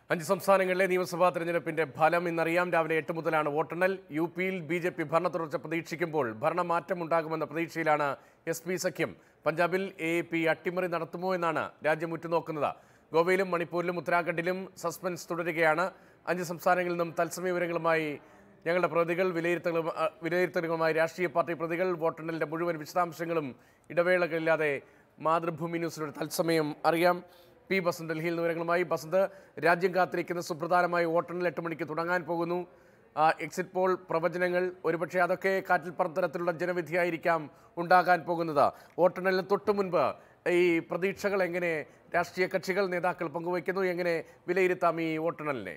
അഞ്ച് സംസ്ഥാനങ്ങളിലെ നിയമസഭാ തെരഞ്ഞെടുപ്പിന്റെ ഫലം ഇന്നറിയാം രാവിലെ എട്ട് മുതലാണ് വോട്ടെണ്ണൽ യു പിയിൽ ബി ജെ പി ഭരണ തുടർച്ച പ്രതീക്ഷിക്കുമ്പോൾ ഭരണമാറ്റമുണ്ടാകുമെന്ന പ്രതീക്ഷയിലാണ് എസ് പി സഖ്യം പഞ്ചാബിൽ എ പി അട്ടിമറി നടത്തുമോ എന്നാണ് രാജ്യം ഉറ്റുനോക്കുന്നത് ഗോവയിലും മണിപ്പൂരിലും ഉത്തരാഖണ്ഡിലും സസ്പെൻസ് തുടരുകയാണ് അഞ്ച് സംസ്ഥാനങ്ങളിൽ നിന്നും തത്സമയ വിവരങ്ങളുമായി ഞങ്ങളുടെ പ്രതികൾ വിലയിരുത്തലും അ, വിലയിരുത്തലുകളുമായി രാഷ്ട്രീയ പാർട്ടി പ്രതികൾ വോട്ടെണ്ണലിന്റെ മുഴുവൻ വിശദാംശങ്ങളും ഇടവേളകളില്ലാതെ മാതൃഭൂമി ന്യൂസിലൂടെ തത്സമയം അറിയാം പി ബസന്ത് ഡൽഹിയിൽ നിന്ന് വിവരങ്ങളുമായി ബസന്ത് രാജ്യം കാത്തിരിക്കുന്ന സുപ്രധാനമായ വോട്ടെണ്ണൽ എട്ട് മണിക്ക് തുടങ്ങാൻ പോകുന്നു ആ, എക്സിറ്റ് പോൾ പ്രവചനങ്ങൾ ഒരുപക്ഷെ അതൊക്കെ കാറ്റിൽ പറന്ന തരത്തിലുള്ള ജനവിധിയായിരിക്കാം ഉണ്ടാകാൻ പോകുന്നത് വോട്ടെണ്ണലിന് തൊട്ടു മുൻപ് ഈ പ്രതീക്ഷകൾ എങ്ങനെ രാഷ്ട്രീയ കക്ഷികൾ നേതാക്കൾ പങ്കുവയ്ക്കുന്നു എങ്ങനെ വിലയിരുത്താം ഈ വോട്ടെണ്ണലിനെ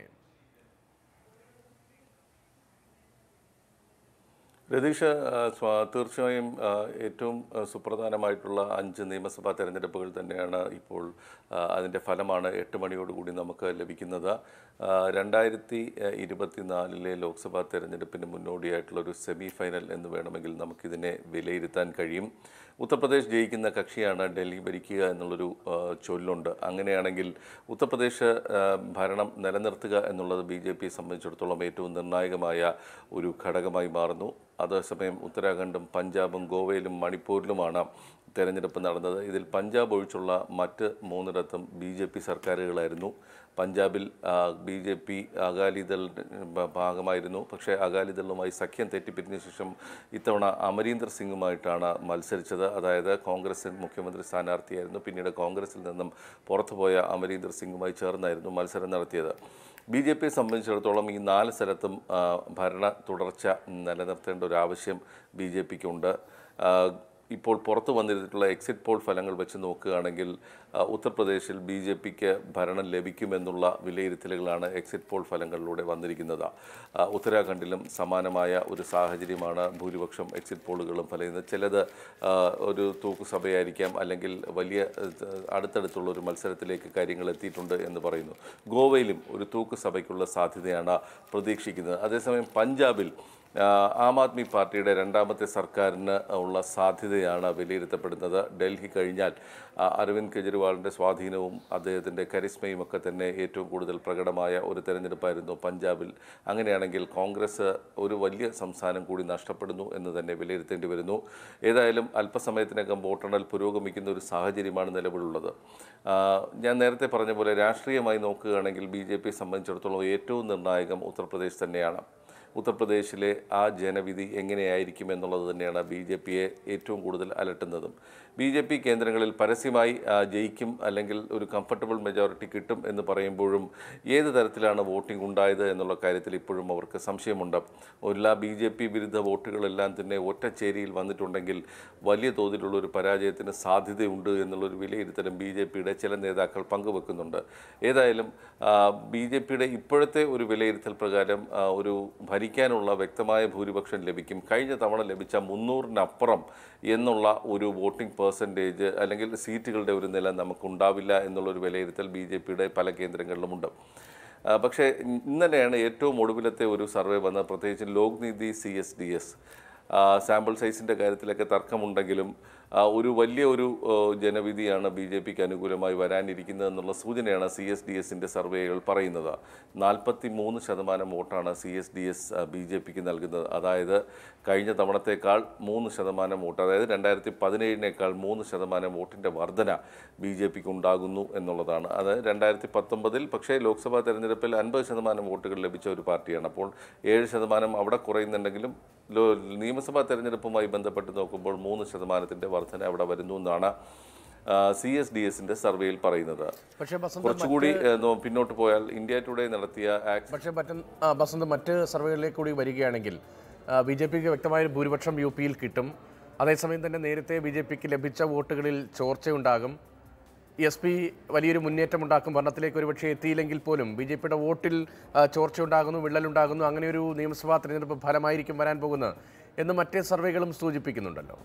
രതീഷ് ആ, സ്വാ- തീർച്ചയായും ആ, ഏറ്റവും ആ, സുപ്രധാനമായിട്ടുള്ള അഞ്ച് നിയമസഭാ തെരഞ്ഞെടുപ്പുകൾ തന്നെയാണ് ഇപ്പോൾ ആ, അതിൻ്റെ ഫലമാണ് എട്ട് മണിയോടുകൂടി നമുക്ക് ലഭിക്കുന്നത് ആ, രണ്ടായിരത്തി ഇരുപത്തിനാലിലെ ലോക്സഭാ തെരഞ്ഞെടുപ്പിന് മുന്നോടിയായിട്ടുള്ള ഒരു സെമി ഫൈനൽ എന്ന് വേണമെങ്കിൽ നമുക്കിതിനെ വിലയിരുത്താൻ കഴിയും ഉത്തർപ്രദേശ് ജയിക്കുന്ന കക്ഷിയാണ് ഡൽഹി ഭരിക്കുക എന്നുള്ളൊരു ആ, ചൊല്ലുണ്ട് അങ്ങനെയാണെങ്കിൽ ഉത്തർപ്രദേശ് ആ, ഭരണം നിലനിർത്തുക എന്നുള്ളത് ബി ജെ പിയെ സംബന്ധിച്ചിടത്തോളം ഏറ്റവും നിർണായകമായ ഒരു ഘടകമായി മാറുന്നു അതേസമയം ഉത്തരാഖണ്ഡും പഞ്ചാബും ഗോവയിലും മണിപ്പൂരിലുമാണ് തെരഞ്ഞെടുപ്പ് നടന്നത് ഇതിൽ പഞ്ചാബ് ഒഴിച്ചുള്ള മറ്റ് മൂന്നിടത്തും ബി ജെ പി സർക്കാരുകളായിരുന്നു പഞ്ചാബിൽ ബി ജെ പി അകാലിദൾ ഭാഗമായിരുന്നു പക്ഷേ അകാലിദളുമായി സഖ്യം തെറ്റിപ്പിരിഞ്ഞ ശേഷം ഇത്തവണ അമരീന്ദർ സിംഗുമായിട്ടാണ് മത്സരിച്ചത് അതായത് കോൺഗ്രസ് മുഖ്യമന്ത്രി സ്ഥാനാർത്ഥിയായിരുന്നു പിന്നീട് കോൺഗ്രസിൽ നിന്നും പുറത്തുപോയ അമരീന്ദർ സിംഗുമായി ചേർന്നായിരുന്നു മത്സരം നടത്തിയത് ബി ജെ പിയെ സംബന്ധിച്ചിടത്തോളം ഈ നാല് സ്ഥലത്തും ആ, ഭരണ തുടർച്ച നിലനിർത്തേണ്ട ഒരു ആവശ്യം ബി ജെ പിക്കുണ്ട് ഇപ്പോൾ പുറത്തു വന്നിട്ടുള്ള എക്സിറ്റ് പോൾ ഫലങ്ങൾ വെച്ച് നോക്കുകയാണെങ്കിൽ ആ, ഉത്തർപ്രദേശിൽ ബി ജെ പിക്ക് ഭരണം ലഭിക്കുമെന്നുള്ള വിലയിരുത്തലുകളാണ് എക്സിറ്റ് പോൾ ഫലങ്ങളിലൂടെ വന്നിരിക്കുന്നത് ആ, ഉത്തരാഖണ്ഡിലും സമാനമായ ഒരു സാഹചര്യമാണ് ഭൂരിപക്ഷം എക്സിറ്റ് പോളുകളും ഫലിക്കുന്നത് ചിലത് ആ, ഒരു തൂക്കുസഭയായിരിക്കാം അല്ലെങ്കിൽ വലിയ ഏഹ്, അടുത്തടുത്തുള്ള ഒരു മത്സരത്തിലേക്ക് കാര്യങ്ങൾ എത്തിയിട്ടുണ്ട് എന്ന് പറയുന്നു ഗോവയിലും ഒരു തൂക്കുസഭയ്ക്കുള്ള സാധ്യതയാണ് പ്രതീക്ഷിക്കുന്നത് അതേസമയം പഞ്ചാബിൽ ആ, ആം ആദ്മി പാർട്ടിയുടെ രണ്ടാമത്തെ സർക്കാരിന് ഉള്ള സാധ്യതയാണ് വിലയിരുത്തപ്പെടുന്നത് ഡൽഹി കഴിഞ്ഞാൽ ആ, അരവിന്ദ് കെജ്രിവാളിൻ്റെ സ്വാധീനവും അദ്ദേഹത്തിൻ്റെ കരിസ്മയും ഒക്കെ തന്നെ ഏറ്റവും കൂടുതൽ പ്രകടമായ ഒരു തെരഞ്ഞെടുപ്പായിരുന്നു പഞ്ചാബിൽ അങ്ങനെയാണെങ്കിൽ കോൺഗ്രസ് ഒരു വലിയ സംസ്ഥാനം കൂടി നഷ്ടപ്പെടുന്നു എന്ന് തന്നെ വിലയിരുത്തേണ്ടി വരുന്നു ഏതായാലും അല്പസമയത്തിനകം വോട്ടെണ്ണൽ പുരോഗമിക്കുന്ന ഒരു സാഹചര്യമാണ് നിലവിലുള്ളത് ആ, ഞാൻ നേരത്തെ പറഞ്ഞ പോലെ രാഷ്ട്രീയമായി നോക്കുകയാണെങ്കിൽ ബി ജെ പിയെ സംബന്ധിച്ചിടത്തോളം ഏറ്റവും നിർണായകം ഉത്തർപ്രദേശ് തന്നെയാണ് ഉത്തർപ്രദേശിലെ ആ ജനവിധി എങ്ങനെയായിരിക്കും എന്നുള്ളത് തന്നെയാണ് ബി ജെ പിയെ ഏറ്റവും കൂടുതൽ അലട്ടുന്നതും ബി ജെ പി കേന്ദ്രങ്ങളിൽ പരസ്യമായി ആ, ജയിക്കും അല്ലെങ്കിൽ ഒരു കംഫർട്ടബിൾ മെജോറിറ്റി കിട്ടും എന്ന് പറയുമ്പോഴും ഏത് തരത്തിലാണ് വോട്ടിംഗ് ഉണ്ടായത് എന്നുള്ള കാര്യത്തിൽ ഇപ്പോഴും അവർക്ക് സംശയമുണ്ട് എല്ലാ ബി ജെ പി വിരുദ്ധ വോട്ടുകളെല്ലാം തന്നെ ഒറ്റച്ചേരിയിൽ വന്നിട്ടുണ്ടെങ്കിൽ വലിയ തോതിലുള്ള ഒരു പരാജയത്തിന് സാധ്യതയുണ്ട് എന്നുള്ളൊരു വിലയിരുത്തലും ബി ജെ പിയുടെ ചില നേതാക്കൾ പങ്കുവെക്കുന്നുണ്ട് ഏതായാലും ബി ജെ പിയുടെ ഇപ്പോഴത്തെ ഒരു വിലയിരുത്തൽ പ്രകാരം ആ, ഒരു ഭരിക്കാനുള്ള വ്യക്തമായ ഭൂരിപക്ഷം ലഭിക്കും കഴിഞ്ഞ തവണ ലഭിച്ച മുന്നൂറിനപ്പുറം എന്നുള്ള ഒരു വോട്ടിംഗ് പേഴ്സൻറ്റേജ് അല്ലെങ്കിൽ സീറ്റുകളുടെ ഒരു നില നമുക്കുണ്ടാവില്ല എന്നുള്ളൊരു വിലയിരുത്തൽ ബി ജെ പിയുടെ പല കേന്ദ്രങ്ങളിലുമുണ്ട് ആ, പക്ഷേ ഇന്നലെയാണ് ഏറ്റവും ഒടുവിലത്തെ ഒരു സർവേ വന്നത് പ്രത്യേകിച്ച് Lokniti C S D S sample സൈസിൻ്റെ കാര്യത്തിലൊക്കെ തർക്കമുണ്ടെങ്കിലും ആ, ഒരു വലിയ ഒരു ആ, ജനവിധിയാണ് ബി ജെ പിക്ക് അനുകൂലമായി വരാനിരിക്കുന്നത് എന്നുള്ള സൂചനയാണ് സി എസ് ഡി എസിൻ്റെ സർവേകൾ പറയുന്നത് നാൽപ്പത്തി മൂന്ന് ശതമാനം വോട്ടാണ് C S D S B J പിക്ക് നൽകുന്നത് അതായത് കഴിഞ്ഞ തവണത്തേക്കാൾ മൂന്ന് ശതമാനം വോട്ട് അതായത് രണ്ടായിരത്തി പതിനേഴിനേക്കാൾ മൂന്ന് ശതമാനം വോട്ടിൻ്റെ വർധന ബി ജെ പിക്ക് ഉണ്ടാകുന്നു എന്നുള്ളതാണ് അത് രണ്ടായിരത്തി പത്തൊമ്പതിൽ പക്ഷേ ലോക്സഭാ തെരഞ്ഞെടുപ്പിൽ അൻപത് ശതമാനം വോട്ടുകൾ ലഭിച്ച ഒരു പാർട്ടിയാണ് അപ്പോൾ ഏഴ് ശതമാനം അവിടെ കുറയുന്നുണ്ടെങ്കിലും ലോ നിയമസഭാ തെരഞ്ഞെടുപ്പുമായി ബന്ധപ്പെട്ട് നോക്കുമ്പോൾ മൂന്ന് ശതമാനത്തിൻ്റെ വർധന അവിടെ വരുന്നു എന്നാണ് സി എസ് ഡി എസിൻ്റെ സർവേയിൽ പറയുന്നത് പക്ഷേ ബസന്ത് കുറച്ചുകൂടി ഏഹ്, നോ- പിന്നോട്ട് പോയാൽ ഇന്ത്യ ടുഡേ നടത്തിയ ആക്സ് പക്ഷേ മറ്റു ആ, ബസന്ത് മറ്റ് സർവേകളിലേക്ക് കൂടി വരികയാണെങ്കിൽ ബി ജെ പിക്ക് വ്യക്തമായ ഒരു ഭൂരിപക്ഷം യു പിയിൽ കിട്ടും അതേസമയം തന്നെ നേരത്തെ ബി ജെ പിക്ക് ലഭിച്ച വോട്ടുകളിൽ ചോർച്ചയുണ്ടാകും എസ് പി വലിയൊരു മുന്നേറ്റമുണ്ടാക്കും ഭരണത്തിലേക്ക് ഒരുപക്ഷെ എത്തിയില്ലെങ്കിൽ പോലും ബി ജെ പിയുടെ വോട്ടിൽ ആ, ചോർച്ചയുണ്ടാകുന്നു വിള്ളലുണ്ടാകുന്നു അങ്ങനെ ഒരു നിയമസഭാ തെരഞ്ഞെടുപ്പ് ഫലമായിരിക്കും വരാൻ പോകുന്നത് എന്ന് മറ്റേ സർവേകളും സൂചിപ്പിക്കുന്നുണ്ടല്ലോ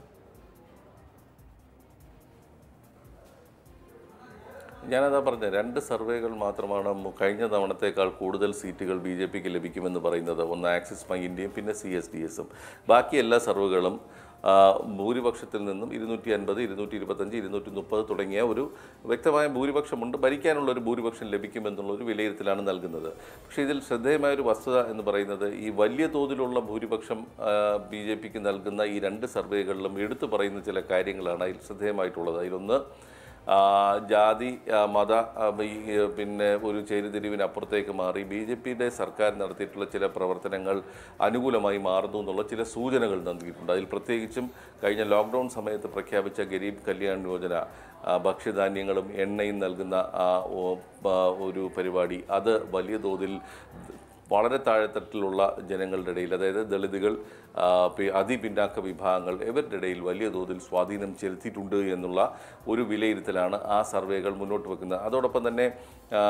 ഞാനതാ പറഞ്ഞ രണ്ട് സർവേകൾ മാത്രമാണ് മു- കഴിഞ്ഞ തവണത്തേക്കാൾ കൂടുതൽ സീറ്റുകൾ ബി ജെ പിക്ക് ലഭിക്കുമെന്ന് പറയുന്നത് ഒന്ന് ആക്സിസ് ബാങ്ക് ഇന്ത്യയും പിന്നെ സി എസ് ഡി എസും ബാക്കി എല്ലാ സർവേകളും ആ, ഭൂരിപക്ഷത്തിൽ നിന്നും ഇരുന്നൂറ്റി അൻപത് ഇരുന്നൂറ്റി ഇരുപത്തഞ്ച് ഇരുന്നൂറ്റി മുപ്പത് തുടങ്ങിയ ഒരു വ്യക്തമായ ഭൂരിപക്ഷമുണ്ട് ഭരിക്കാനുള്ള ഒരു ഭൂരിപക്ഷം ലഭിക്കുമെന്നുള്ള ഒരു വിലയിരുത്തലാണ് നൽകുന്നത് പക്ഷേ ഇതിൽ ശ്രദ്ധേയമായ ഒരു വസ്തുത എന്ന് പറയുന്നത് ഈ വലിയ തോതിലുള്ള ഭൂരിപക്ഷം ബി ജെ പിക്ക് നൽകുന്ന ഈ രണ്ട് സർവേകളിലും എടുത്തു പറയുന്ന ചില കാര്യങ്ങളാണ് അതിൽ ശ്രദ്ധേയമായിട്ടുള്ളത് അതിലൊന്ന് ആ, ജാതി ആ, മത ആ, ഈ, പിന്നെ ഒരു ചേരിതിരിവിനപ്പുറത്തേക്ക് മാറി ബി ജെ പിയുടെ സർക്കാർ നടത്തിയിട്ടുള്ള ചില പ്രവർത്തനങ്ങൾ അനുകൂലമായി മാറുന്നു എന്നുള്ള ചില സൂചനകൾ നൽകിയിട്ടുണ്ട് അതിൽ പ്രത്യേകിച്ചും കഴിഞ്ഞ ലോക്ക്ഡൗൺ സമയത്ത് പ്രഖ്യാപിച്ച ഗരീബ് കല്യാൺ യോജന ആ, ഭക്ഷ്യധാന്യങ്ങളും എണ്ണയും നൽകുന്ന ആ, ഓ- ആ, ഒരു പരിപാടി അത് വലിയ തോതിൽ വളരെ താഴെത്തട്ടിലുള്ള ജനങ്ങളുടെ ഇടയിൽ അതായത് ദളിതുകൾ ആ, പി- അതിപിന്നാക്ക വിഭാഗങ്ങൾ ഇവരുടെ ഇടയിൽ വലിയ തോതിൽ സ്വാധീനം ചെലുത്തിയിട്ടുണ്ട് എന്നുള്ള ഒരു വിലയിരുത്തലാണ് ആ സർവേകൾ മുന്നോട്ട് വെക്കുന്നത് അതോടൊപ്പം തന്നെ ആ,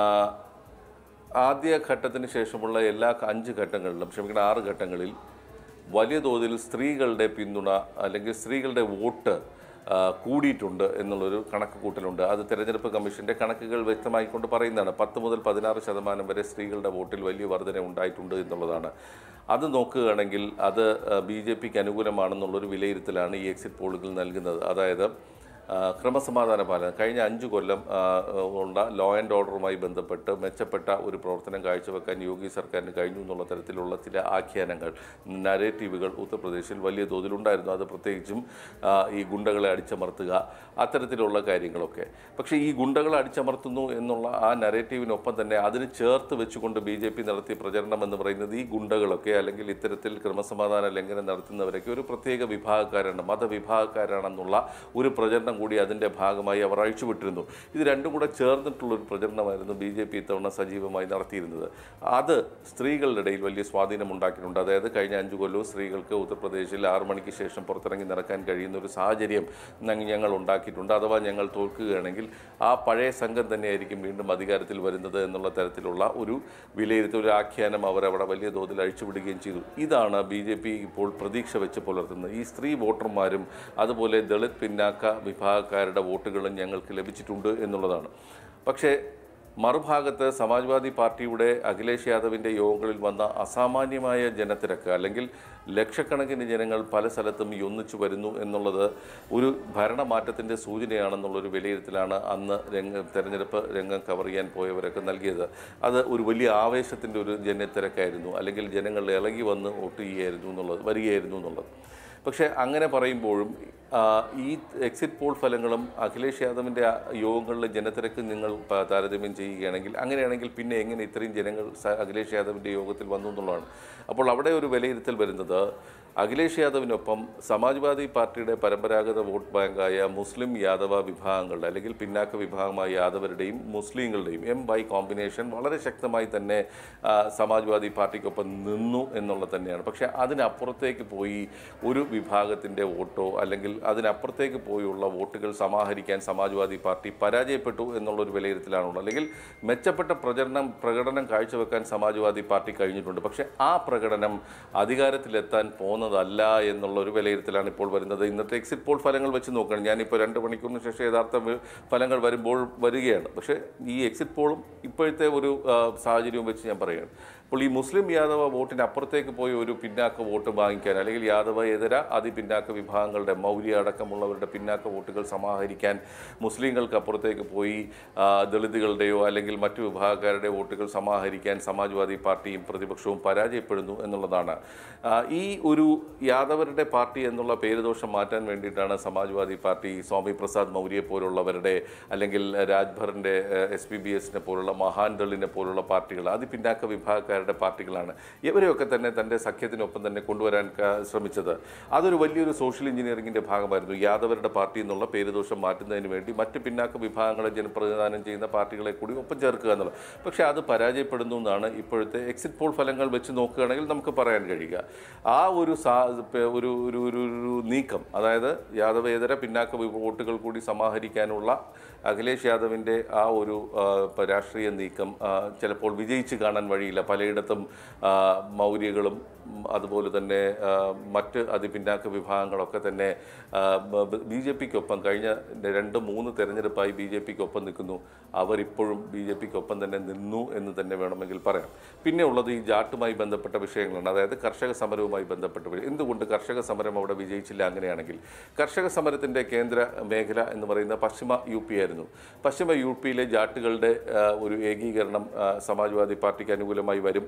ആദ്യ ഘട്ടത്തിന് ശേഷമുള്ള എല്ലാ അഞ്ച് ഘട്ടങ്ങളിലും ക്ഷമിക്കണം ആറ് ഘട്ടങ്ങളിൽ വലിയ തോതിൽ സ്ത്രീകളുടെ പിന്തുണ അല്ലെങ്കിൽ സ്ത്രീകളുടെ വോട്ട് ആ, കൂടിയിട്ടുണ്ട് എന്നുള്ളൊരു കണക്ക് കൂട്ടലുണ്ട് അത് തെരഞ്ഞെടുപ്പ് കമ്മീഷന്റെ കണക്കുകൾ വ്യക്തമായിക്കൊണ്ട് പറയുന്നതാണ് പത്ത് മുതൽ പതിനാറ് ശതമാനം വരെ സ്ത്രീകളുടെ വോട്ടിൽ വലിയ വർധന ഉണ്ടായിട്ടുണ്ട് എന്നുള്ളതാണ് അത് നോക്കുകയാണെങ്കിൽ അത് ബി ജെ പിക്ക് അനുകൂലമാണെന്നുള്ളൊരു വിലയിരുത്തലാണ് ഈ എക്സിറ്റ് പോളുകൾ നൽകുന്നത് അതായത് ആ, ക്രമസമാധാന പാലനം കഴിഞ്ഞ അഞ്ച് കൊല്ലം ആ, ഉള്ള ലോ ആൻഡ് ഓർഡറുമായി ബന്ധപ്പെട്ട് മെച്ചപ്പെട്ട ഒരു പ്രവർത്തനം കാഴ്ചവെക്കാൻ യോഗി സർക്കാരിന് കഴിഞ്ഞു എന്നുള്ള തരത്തിലുള്ള ചില ആഖ്യാനങ്ങൾ നരേറ്റീവുകൾ ഉത്തർപ്രദേശിൽ വലിയ തോതിലുണ്ടായിരുന്നു അത് പ്രത്യേകിച്ചും ആ, ഈ ഗുണ്ടകളെ അടിച്ചമർത്തുക അത്തരത്തിലുള്ള കാര്യങ്ങളൊക്കെ പക്ഷേ ഈ ഗുണ്ടകളെ അടിച്ചമർത്തുന്നു എന്നുള്ള ആ നരേറ്റീവിനൊപ്പം തന്നെ അതിന് ചേർത്ത് വെച്ചുകൊണ്ട് ബി ജെ പി നടത്തിയ പ്രചരണം എന്ന് പറയുന്നത് ഈ ഗുണ്ടകളൊക്കെ അല്ലെങ്കിൽ ഇത്തരത്തിൽ ക്രമസമാധാന ലംഘനം നടത്തുന്നവരൊക്കെ ഒരു പ്രത്യേക വിഭാഗക്കാരാണ് മതവിഭാഗക്കാരാണെന്നുള്ള ഒരു പ്രചരണം കൂടി അതിൻ്റെ ഭാഗമായി അവർ അഴിച്ചുവിട്ടിരുന്നു ഇത് രണ്ടും കൂടെ ചേർന്നിട്ടുള്ള ഒരു പ്രചരണമായിരുന്നു ബി ജെ പി ഇത്തവണ സജീവമായി നടത്തിയിരുന്നത് അത് സ്ത്രീകളുടെ ഇടയിൽ വലിയ സ്വാധീനം ഉണ്ടാക്കിയിട്ടുണ്ട് അതായത് കഴിഞ്ഞ അഞ്ചു കൊല്ലവും സ്ത്രീകൾക്ക് ഉത്തർപ്രദേശിൽ ആറു മണിക്ക് ശേഷം പുറത്തിറങ്ങി നടക്കാൻ കഴിയുന്ന ഒരു സാഹചര്യം ഞങ്ങ- ഞങ്ങൾ ഉണ്ടാക്കിയിട്ടുണ്ട് അഥവാ ഞങ്ങൾ തോൽക്കുകയാണെങ്കിൽ ആ പഴയ സംഘം തന്നെയായിരിക്കും വീണ്ടും അധികാരത്തിൽ വരുന്നത് എന്നുള്ള തരത്തിലുള്ള ഒരു വിലയിരുത്തൽ ഒരു ആഖ്യാനം അവർ അവിടെ വലിയ തോതിൽ അഴിച്ചുവിടുകയും ചെയ്തു ഇതാണ് ബി ജെ പി ഇപ്പോൾ പ്രതീക്ഷ വെച്ച് പുലർത്തുന്നത് ഈ സ്ത്രീ വോട്ടർമാരും അതുപോലെ ദളിത് പിന്നാക്ക വിഭാഗക്കാരുടെ വോട്ടുകളും ഞങ്ങൾക്ക് ലഭിച്ചിട്ടുണ്ട് എന്നുള്ളതാണ് പക്ഷേ മറുഭാഗത്ത് സമാജ്വാദി പാർട്ടിയുടെ അഖിലേഷ് യാദവിൻ്റെ യോഗങ്ങളിൽ വന്ന അസാമാന്യമായ ജനത്തിരക്ക് അല്ലെങ്കിൽ ലക്ഷക്കണക്കിന് ജനങ്ങൾ പല സ്ഥലത്തും ഈ ഒന്നിച്ചു വരുന്നു എന്നുള്ളത് ഒരു ഭരണമാറ്റത്തിൻ്റെ സൂചനയാണെന്നുള്ളൊരു വിലയിരുത്തലാണ് അന്ന് രംഗ തെരഞ്ഞെടുപ്പ് രംഗം കവർ ചെയ്യാൻ പോയവരൊക്കെ നൽകിയത് അത് ഒരു വലിയ ആവേശത്തിൻ്റെ ഒരു ജനത്തിരക്കായിരുന്നു അല്ലെങ്കിൽ ജനങ്ങൾ ഇളകി വന്ന് വോട്ട് ചെയ്യുകയായിരുന്നു എന്നുള്ളത് വരികയായിരുന്നു എന്നുള്ളത് പക്ഷേ അങ്ങനെ പറയുമ്പോഴും ആ, ഈ എക്സിറ്റ് പോൾ ഫലങ്ങളും അഖിലേഷ് യാദവിൻ്റെ ആ യോഗങ്ങളിലെ ജനത്തിരക്ക് നിങ്ങൾ പ- താരതമ്യം ചെയ്യുകയാണെങ്കിൽ അങ്ങനെയാണെങ്കിൽ പിന്നെ എങ്ങനെ ഇത്രയും ജനങ്ങൾ സ- അഖിലേഷ് യാദവിൻ്റെ യോഗത്തിൽ വന്നു എന്നുള്ളതാണ് അപ്പോൾ അവിടെ ഒരു വിലയിരുത്തൽ വരുന്നത് അഖിലേഷ് യാദവിനൊപ്പം സമാജ്വാദി പാർട്ടിയുടെ പരമ്പരാഗത വോട്ട് ബാങ്കായ മുസ്ലിം യാദവ വിഭാഗങ്ങളുടെ അല്ലെങ്കിൽ പിന്നാക്ക വിഭാഗമായ യാദവരുടെയും മുസ്ലിങ്ങളുടെയും എം ബൈ കോമ്പിനേഷൻ വളരെ ശക്തമായി തന്നെ ആ, സമാജ്വാദി പാർട്ടിക്കൊപ്പം നിന്നു എന്നുള്ളത് തന്നെയാണ് പക്ഷേ അതിനപ്പുറത്തേക്ക് പോയി ഒരു വിഭാഗത്തിൻ്റെ വോട്ടോ അല്ലെങ്കിൽ അതിനപ്പുറത്തേക്ക് പോയുള്ള വോട്ടുകൾ സമാഹരിക്കാൻ സമാജ്വാദി പാർട്ടി പരാജയപ്പെട്ടു എന്നുള്ളൊരു വിലയിരുത്തലാണുള്ളത് അല്ലെങ്കിൽ മെച്ചപ്പെട്ട പ്രചരണം പ്രകടനം കാഴ്ചവെക്കാൻ സമാജ്വാദി പാർട്ടി കഴിഞ്ഞിട്ടുണ്ട് പക്ഷേ ആ പ്രകടനം അധികാരത്തിലെത്താൻ പോകുന്നതല്ല എന്നുള്ള ഒരു വിലയിരുത്തലാണ് ഇപ്പോൾ വരുന്നത് ഇന്നത്തെ എക്സിറ്റ് പോൾ ഫലങ്ങൾ വെച്ച് നോക്കണം ഞാനിപ്പോൾ രണ്ട് മണിക്കൂറിന് ശേഷം യഥാർത്ഥ വി- ഫലങ്ങൾ വരുമ്പോൾ വരികയാണ് പക്ഷേ ഈ എക്സിറ്റ് പോളും ഇപ്പോഴത്തെ ഒരു ആ, സാഹചര്യവും വെച്ച് ഞാൻ പറയുകയാണ് അപ്പോൾ ഈ മുസ്ലിം യാദവ വോട്ടിന് അപ്പുറത്തേക്ക് പോയി ഒരു പിന്നാക്ക വോട്ട് വാങ്ങിക്കാൻ അല്ലെങ്കിൽ യാദവ ഇതര അതിപിന്നാക്ക വിഭാഗങ്ങളുടെ മൗര്യ അടക്കമുള്ളവരുടെ പിന്നാക്ക വോട്ടുകൾ സമാഹരിക്കാൻ മുസ്ലിങ്ങൾക്ക് അപ്പുറത്തേക്ക് പോയി ആ, ദളിതുകളുടെയോ അല്ലെങ്കിൽ മറ്റു വിഭാഗക്കാരുടെ വോട്ടുകൾ സമാഹരിക്കാൻ സമാജ്വാദി പാർട്ടിയും പ്രതിപക്ഷവും പരാജയപ്പെടുന്നു എന്നുള്ളതാണ് ആ, ഈ ഒരു യാദവരുടെ പാർട്ടി എന്നുള്ള പേരുദോഷം മാറ്റാൻ വേണ്ടിയിട്ടാണ് സമാജ്വാദി പാർട്ടി സ്വാമി പ്രസാദ് മൗര്യയെ പോലുള്ളവരുടെ അല്ലെങ്കിൽ രാജ്ഭറിൻ്റെ എസ് പി ബി എസിനെ പോലുള്ള മഹാൻ ദളിനെ പോലുള്ള പാർട്ടികൾ അതിപിന്നാക്ക വിഭാഗക്കാരുടെ പാർട്ടികളാണ് ഇവരെയൊക്കെ തന്നെ തൻ്റെ സഖ്യത്തിനൊപ്പം തന്നെ കൊണ്ടുവരാൻ ക- ശ്രമിച്ചത് അതൊരു വലിയൊരു സോഷ്യൽ എഞ്ചിനീയറിംഗിൻ്റെ ഭാഗമായിരുന്നു യാദവരുടെ പാർട്ടി എന്നുള്ള പേരുദോഷം മാറ്റുന്നതിന് വേണ്ടി മറ്റ് പിന്നാക്ക വിഭാഗങ്ങളെ ജനപ്രതിനിധാനം ചെയ്യുന്ന പാർട്ടികളെ കൂടി ഒപ്പം ചേർക്കുക എന്നുള്ളത് പക്ഷേ അത് പരാജയപ്പെടുന്നു എന്നാണ് ഇപ്പോഴത്തെ എക്സിറ്റ് പോൾ ഫലങ്ങൾ വെച്ച് നോക്കുകയാണെങ്കിൽ നമുക്ക് പറയാൻ കഴിയുക ആ ഒരു സാ പ- ഒരു ഒരു ഒരു ഒരു നീക്കം അതായത് യാദവേതര പിന്നാക്ക വിഭ- വോട്ടുകൾ കൂടി സമാഹരിക്കാനുള്ള അഖിലേഷ് യാദവിൻ്റെ ആ ഒരു ആ, പ- രാഷ്ട്രീയ നീക്കം ആ, ചിലപ്പോൾ വിജയിച്ച് കാണാൻ വഴിയില്ല പലയിടത്തും ആ, മൗര്യകളും ഉം, അതുപോലെ തന്നെ ആ, മറ്റ് അതിപിന്നാക്ക വിഭാഗങ്ങളൊക്കെ തന്നെ ബി ജെ പിക്കൊപ്പം കഴിഞ്ഞ രണ്ട് മൂന്ന് തെരഞ്ഞെടുപ്പായി ബി ജെ പിക്കൊപ്പം നിൽക്കുന്നു അവരിപ്പോഴും ബി ജെ പിക്കൊപ്പം തന്നെ നിന്നു എന്ന് തന്നെ വേണമെങ്കിൽ പറയാം പിന്നെ ഉള്ളത് ഈ ജാട്ടുമായി ബന്ധപ്പെട്ട വിഷയങ്ങളാണ് അതായത് കർഷക സമരവുമായി ബന്ധപ്പെട്ട വിഷയം. എന്തുകൊണ്ട് കർഷക സമരം അവിടെ വിജയിച്ചില്ല അങ്ങനെയാണെങ്കിൽ കർഷക സമരത്തിൻ്റെ കേന്ദ്ര മേഖല എന്ന് പറയുന്ന പശ്ചിമ യു പി ആയിരുന്നു പശ്ചിമ യു പിയിലെ ജാട്ടുകളുടെ ആ, ഒരു ഏകീകരണം ആ, സമാജ്വാദി പാർട്ടിക്ക് അനുകൂലമായി വരും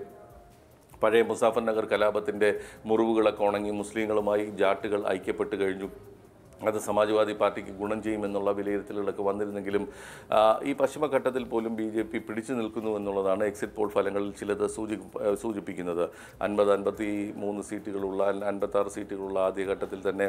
പഴയ മുസാഫർ നഗർ കലാപത്തിൻ്റെ മുറിവുകളൊക്കെ ഉണങ്ങി മുസ്ലിങ്ങളുമായി ജാട്ടുകൾ ഐക്യപ്പെട്ട് കഴിഞ്ഞു അത് സമാജ്വാദി പാർട്ടിക്ക് ഗുണം ചെയ്യുമെന്നുള്ള വിലയിരുത്തലുകളൊക്കെ വന്നിരുന്നെങ്കിലും ആ, ഈ പശ്ചിമഘട്ടത്തിൽ പോലും ബി ജെ പി പിടിച്ചു നിൽക്കുന്നു എന്നുള്ളതാണ് എക്സിറ്റ് പോൾ ഫലങ്ങളിൽ ചിലത് സൂചി സൂചിപ്പിക്കുന്നത് അൻപത് അൻപത്തി മൂന്ന് സീറ്റുകളുള്ള അൻപത്താറ് സീറ്റുകളുള്ള ആദ്യഘട്ടത്തിൽ തന്നെ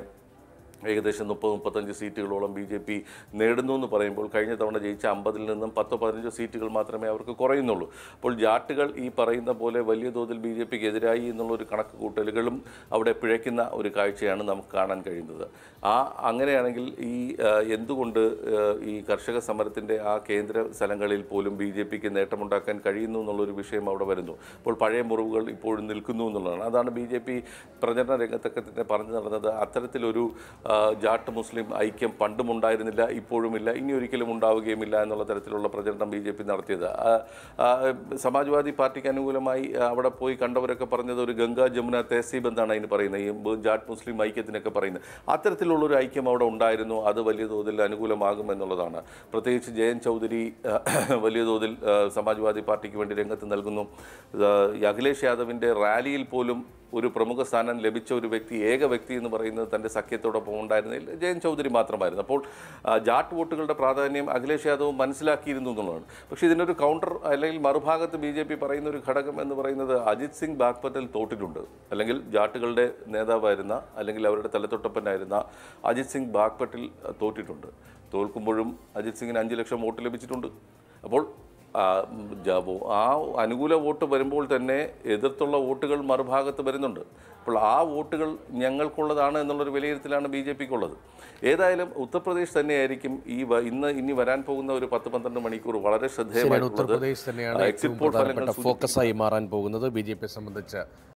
ഏകദേശം മുപ്പത് മുപ്പത്തഞ്ച് സീറ്റുകളോളം ബി ജെ പി നേടുന്നു എന്ന് പറയുമ്പോൾ കഴിഞ്ഞ തവണ ജയിച്ച അമ്പതിൽ നിന്നും പത്തോ പതിനഞ്ചോ സീറ്റുകൾ മാത്രമേ അവർക്ക് കുറയുന്നുള്ളൂ അപ്പോൾ ജാട്ടുകൾ ഈ പറയുന്ന പോലെ വലിയ തോതിൽ ബി ജെ പിക്ക് എതിരായി എന്നുള്ളൊരു കണക്ക് കൂട്ടലുകളും അവിടെ പിഴയ്ക്കുന്ന ഒരു കാഴ്ചയാണ് നമുക്ക് കാണാൻ കഴിയുന്നത് ആ അങ്ങനെയാണെങ്കിൽ ഈ ആ, എന്തുകൊണ്ട് ആ, ഈ കർഷക സമരത്തിൻ്റെ ആ കേന്ദ്ര സ്ഥലങ്ങളിൽ പോലും ബി ജെ പിക്ക് നേട്ടമുണ്ടാക്കാൻ കഴിയുന്നു എന്നുള്ളൊരു വിഷയം അവിടെ വരുന്നു അപ്പോൾ പഴയ മുറിവുകൾ ഇപ്പോഴും നിൽക്കുന്നു എന്നുള്ളതാണ് അതാണ് ബി ജെ പി പ്രചരണ രംഗത്തൊക്കെ തന്നെ പറഞ്ഞു നടന്നത് അത്തരത്തിലൊരു ആ, ജാട്ട് മുസ്ലിം ഐക്യം പണ്ടും ഉണ്ടായിരുന്നില്ല ഇപ്പോഴുമില്ല ഇനി ഒരിക്കലും ഉണ്ടാവുകയുമില്ല എന്നുള്ള തരത്തിലുള്ള പ്രചരണം ബി ജെ പി നടത്തിയത് ആ, ആ, സമാജ്വാദി പാർട്ടിക്ക് അനുകൂലമായി ആ, അവിടെ പോയി കണ്ടവരൊക്കെ പറഞ്ഞത് ഒരു ഗംഗാ ജമുന തഹസീബ് എന്നാണ് അതിന് പറയുന്നത് ഈ ബ- ജാട്ട് മുസ്ലിം ഐക്യത്തിനൊക്കെ പറയുന്നത് അത്തരത്തിലുള്ളൊരു ഐക്യം അവിടെ ഉണ്ടായിരുന്നു അത് വലിയ തോതിൽ അനുകൂലമാകും എന്നുള്ളതാണ് പ്രത്യേകിച്ച് ജയൻ ചൗധരി ആ, വലിയ തോതിൽ ആ, സമാജ്വാദി പാർട്ടിക്ക് വേണ്ടി രംഗത്ത് നൽകുന്നു ആ, ഈ അഖിലേഷ് യാദവിൻ്റെ റാലിയിൽ പോലും ഒരു പ്രമുഖ സ്ഥാനം ലഭിച്ച ഒരു വ്യക്തി ഏക വ്യക്തി എന്ന് പറയുന്നത് തൻ്റെ സഖ്യത്തോടൊപ്പം ഉണ്ടായിരുന്നതിൽ ജയൻ ചൗധരി മാത്രമായിരുന്നു അപ്പോൾ ആ, ജാട്ട് വോട്ടുകളുടെ പ്രാധാന്യം അഖിലേഷ് യാദവ് മനസ്സിലാക്കിയിരുന്നു എന്നുള്ളതാണ് പക്ഷേ ഇതിനൊരു കൗണ്ടർ അല്ലെങ്കിൽ മറുഭാഗത്ത് ബി ജെ പി പറയുന്ന ഒരു ഘടകം എന്ന് പറയുന്നത് അജിത് സിംഗ് ബാഗ്പത്തിൽ തോട്ടിട്ടുണ്ട് അല്ലെങ്കിൽ ജാട്ടുകളുടെ നേതാവായിരുന്ന അല്ലെങ്കിൽ അവരുടെ തലത്തൊട്ടപ്പനായിരുന്ന അജിത് സിംഗ് ബാഗ്പട്ടിൽ തോറ്റിട്ടുണ്ട് തോൽക്കുമ്പോഴും അജിത് സിംഗിന് അഞ്ച് ലക്ഷം വോട്ട് ലഭിച്ചിട്ടുണ്ട് അപ്പോൾ ആ, ഉം, ജാബോ ആ അനുകൂല വോട്ട് വരുമ്പോൾ തന്നെ എതിർത്തുള്ള വോട്ടുകൾ മറുഭാഗത്ത് വരുന്നുണ്ട് അപ്പോൾ ആ വോട്ടുകൾ ഞങ്ങൾക്കുള്ളതാണ് എന്നുള്ളൊരു വിലയിരുത്തലാണ് ബി ജെ പിക്കുള്ളത് ഏതായാലും ഉത്തർപ്രദേശ് തന്നെയായിരിക്കും ഈ വ- ഇന്ന് ഇനി വരാൻ പോകുന്ന ഒരു പത്ത് പന്ത്രണ്ട് മണിക്കൂർ വളരെ ശരിയാണ് ശ്രദ്ധേയമായിട്ടുള്ളത് ഉത്തർപ്രദേശ് തന്നെയാണ് എക്സിറ്റ് ഏറ്റവും പോൾ ഫലങ്ങൾ പ്രധാനപ്പെട്ട ഫോക്കസായി മാറാൻ പോകുന്നത് ബി ജെ പിയെ സംബന്ധിച്ച്